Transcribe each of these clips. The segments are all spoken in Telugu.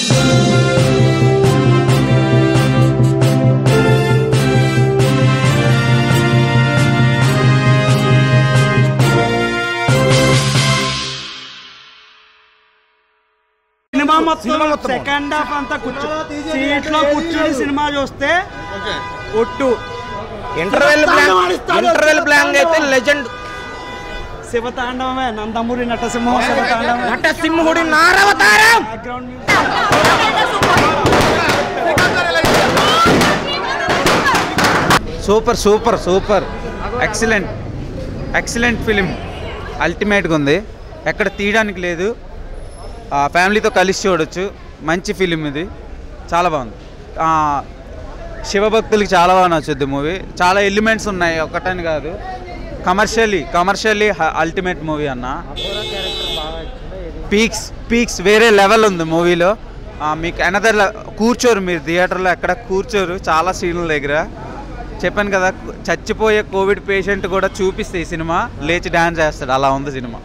సినిమా మొత్తం సెకండ్ హాఫ్ అంతా కూర్చో సీట్ లో కూర్చొని సినిమా చూస్తే ఒట్టు ఇంటర్వెల్ ప్లాన్ ఇంటర్వెల్ ప్లాన్ అయితే లెజెండ్ శివతాండవమే నందమూరి నటసింహం శివతాండవమే నటసింహుడి నారవతారం background music super super super excellent excellent film అల్టిమేట్గా ఉంది ఎక్కడ తీయడానికి లేదు ఆ, ఫ్యామిలీతో కలిసి చూడొచ్చు మంచి ఫిలిం ఇది చాలా బాగుంది ఆ, శివభక్తులకి చాలా బాగా నచ్చుద్ది మూవీ చాలా ఎలిమెంట్స్ ఉన్నాయి ఒకటని కాదు కమర్షియల్లీ కమర్షియల్లీ అల్టిమేట్ మూవీ అన్న పీక్స్ పీక్స్ వేరే లెవెల్ ఉంది మూవీలో మీకు అనదర్ కూర్చోరు మీరు థియేటర్లో ఎక్కడ కూర్చోరు చాలా సీన్ల దగ్గర చెప్పాను కదా చచ్చిపోయే కోవిడ్ పేషెంట్ కూడా చూపిస్తే ఈ సినిమా లేచి డ్యాన్స్ చేస్తాడు అలా ఉంది cinema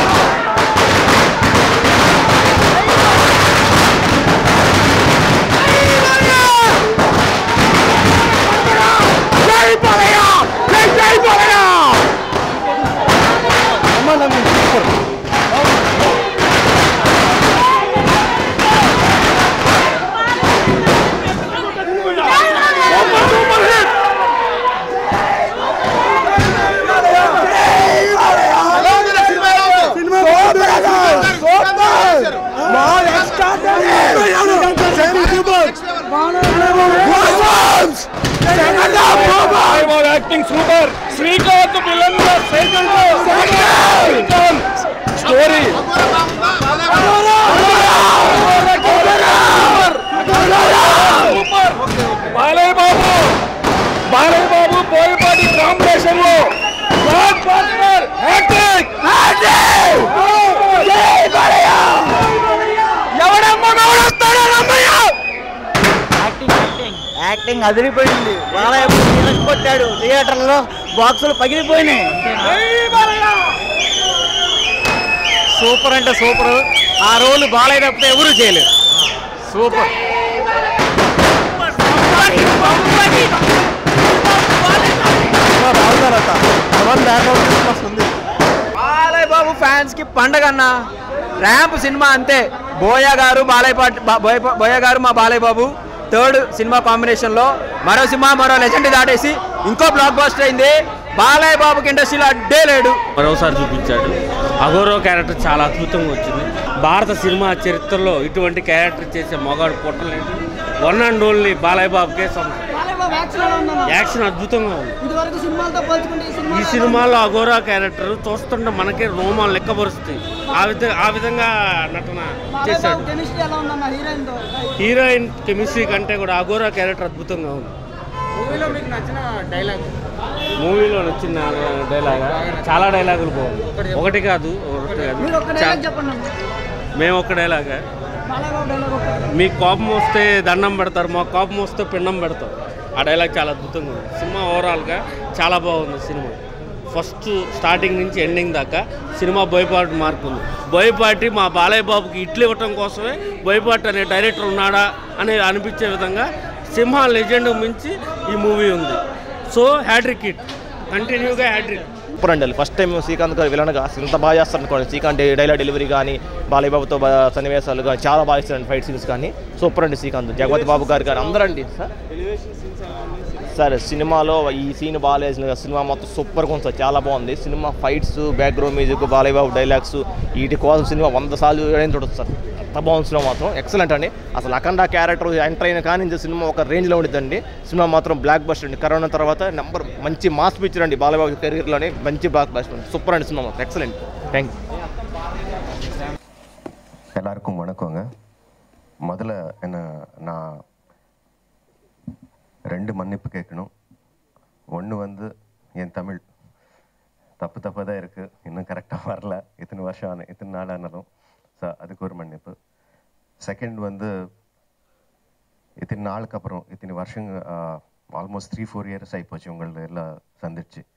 acting super Srikanth villain Srikanth story super Balayya Babu Balayya Babu Boyapati combination లో బ్లాక్ బస్టర్ హ్యాట్రిక్ ఎవడమ్మ యాక్టింగ్ అదిరిపోయింది బాలయ్య కొట్టాడు థియేటర్లో బాక్సులు పగిలిపోయినాయి సూపర్ అంటే సూపర్ ఆ రోల్ బాలయ్య తప్పితే ఎవరు చేయలేరు సూపర్ బాలయ్య బాబు ఫ్యాన్స్ కి పండగ అన్న ర్యాంప్ సినిమా అంతే బోయా గారు బాలయ్య పాటి బా- బోయ బోయ గారు మా Balayya Babu third cinema combination లో మరో సినిమా మరో లెజెండ్ దాటేసి ఇంకో బ్లాక్ బస్టర్ అయింది బాలయ్య బాబుకి ఇండస్ట్రీలో అడ్డే లేడు మరోసారి చూపించాడు అగౌరవ క్యారెక్టర్ చాలా అద్భుతంగా వచ్చింది భారత సినిమా చరిత్రలో ఇటువంటి క్యారెక్టర్ చేసే మొగాడు పుట్టలేదు వన్ అండ్ ఓన్లీ బాలయ్య బాబుకే సొంతం యాక్షన్ అద్భుతంగా ఉంది ఇదివరకు సినిమాలతో పోల్చుకుంటే ఈ సినిమా ఈ సినిమాలో అఘోరా క్యారెక్టర్ చూస్తుంటే మనకే రోమాలు లెక్కపరుస్తాయి ఆ విధ ఆ విధంగా నటన చేశాడు కెమిస్ట్రీ ఎలా ఉందన్న హీరోయిన్ తో హీరోయిన్ కెమిస్ట్రీ కంటే కూడా అఘోరా క్యారెక్టర్ అద్భుతంగా ఉంది మూవీలో మీకు నచ్చిన డైలాగ్ మూవీలో నచ్చిన డైలాగ్ చాలా డైలాగులు బాగుంది ఒకటి కాదు ఒకటి కాదు మీరు ఒక్క చా- డైలాగ్ చెప్పండి అన్న. మేము ఒక్క డైలాగా బాలయ్య బాబు డైలాగ్ ఒకటి. మీకు కోపం వస్తే దండం పెడతారు మాకు కోపం వస్తే పిండం పెడతారు ఆ డైలాగ్ చాలా అద్భుతంగా ఉంది సినిమా ఓవరాల్గా చాలా బాగుంది సినిమా ఫస్ట్ స్టార్టింగ్ నుంచి ఎండింగ్ దాకా సినిమా బోయపాటి మార్పు ఉంది బోయపాటి మా బాలయ్య బాబుకి ఇడ్లు ఇవ్వటం కోసమే బోయపాటి అనే డైరెక్టర్ ఉన్నాడా అని అనిపించే విధంగా సింహ లెజెండ్ మించి ఈ మూవీ ఉంది సో హ్యాడ్రిక్ హిట్ కంటిన్యూగా హ్యాడ్రిక్ సూపర్ అండి ఫస్ట్ టైం శ్రీకాంత్ గారు విలన్గా ఇంత బాగా చేస్తారు అనుకోండి శ్రీకాంత్ డైలాగ్ డెలివరీ కానీ బాలయ్య బాబుతో బా- సన్నివేశాలు కానీ చాలా బాగా ఇస్తారండి ఫైట్ సీన్స్ కానీ సూపర్ అండి శ్రీకాంత్ జగవతి బాబు గారు కానీ అందరండి సార్ సార్ సినిమాలో ఈ సీన్ బాగాలేదు సినిమా మొత్తం సూపర్గా ఉంది సార్ చాలా బాగుంది cinema fights background music Balayya Babu dialogues వీటి కోసం సినిమా వంద సార్లు ఏదైనా చూడొచ్చు సార్ అంత బాగుంది సినిమా మాత్రం ఎక్సలెంట్ అండి అసలు అఖండ క్యారెక్టర్ ఎంటర్ అయిన కానీ ఇంత సినిమా ఒక రేంజ్లో ఉండిద్దండి సినిమా మాత్రం బ్లాక్ బస్టర్ అండి కరోనా తర్వాత నెంబర్ మంచి మాస్ పిక్చర్ అండి బాలయ్య కెరీర్లోనే మంచి బ్లాక్ బస్టర్ సూపర్ అండి సినిమా మాత్రం ఎక్సలెంట్ థ్యాంక్ యూ எல்லாருக்கும் வணக்கங்க முதல்ல என்ன நான் ரெண்டு மன்னிப்பு கேட்கணும் ஒன்று வந்து என் தமிழ் தப்பு தப்பாக தான் இருக்குது இன்னும் கரெக்டாக வரல இத்தனை வருஷம் ஆன இத்தனை நாள் ஆனாலும் ஸோ அதுக்கு ஒரு மன்னிப்பு செகண்ட் வந்து இத்தனை நாளுக்கு அப்புறம் இத்தனை வருஷங்க ஆல்மோஸ்ட் த்ரீ ஃபோர் இயர்ஸ் ஆகிப்போச்சு உங்களை எல்லாம் சந்திச்சு